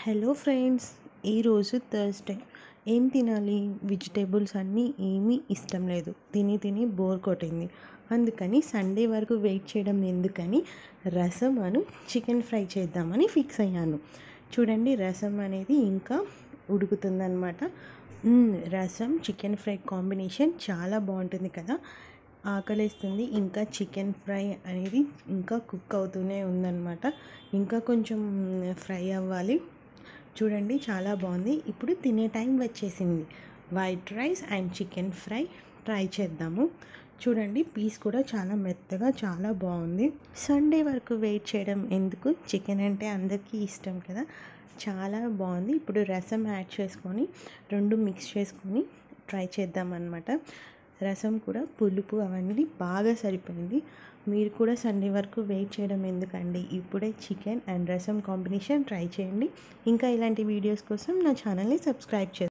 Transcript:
hello friends ఈరోజు Thursday ఏం తినాలి వెజిటేబుల్స్ అన్నీ ఏమీ ఇష్టం లేదు తిని తిని బోర్ కొట్టింది అందుకని సండే వరకు వెయిట్ చేయడం ఎందుకని రసం అను చికెన్ ఫ్రై చేద్దామని ఫిక్స్ అయ్యాను చూడండి రసం అనేది ఇంకా ఉడుకుతుందన్నమాట మ్మ్, రసం చికెన్ ఫ్రై కాంబినేషన్ చాలా బాగుంటుంది కదా ఆకలేస్తుంది ఇంకా చికెన్ ఫ్రై అనేది ఇంకా కుక్ అవుతూనే ఉందన్నమాట ఇంకా కొంచెం ఫ్రై అవ్వాలి చూడండి చాలా బాగుంది ఇప్పుడు తినే టైం వచ్చేసింది white rice and chicken fry try చేద్దాము చూడండి పీస్ కూడా చాలా మెత్తగా చాలా బాగుంది సండే వరకు వెయిట్ చేయడం ఎందుకు చికెన్ అంటే అందరికీ ఇష్టం కదా చాలా బాగుంది ఇప్పుడు రసం యాడ్ చేసుకొని రెండు మిక్స్ చేసుకొని ట్రై చేద్దాం అనమాట రసం కూడా పులుపు అవన్నీ బాగా సరిపోయింది మీరు కూడా సండే వరకు వెయిట్ చేయడం ఎందుకండి ఇప్పుడే చికెన్ అండ్ రసం కాంబినేషన్ ట్రై చేయండి ఇంకా ఇలాంటి వీడియోస్ కోసం నా ఛానల్ని సబ్స్క్రైబ్ చేయండి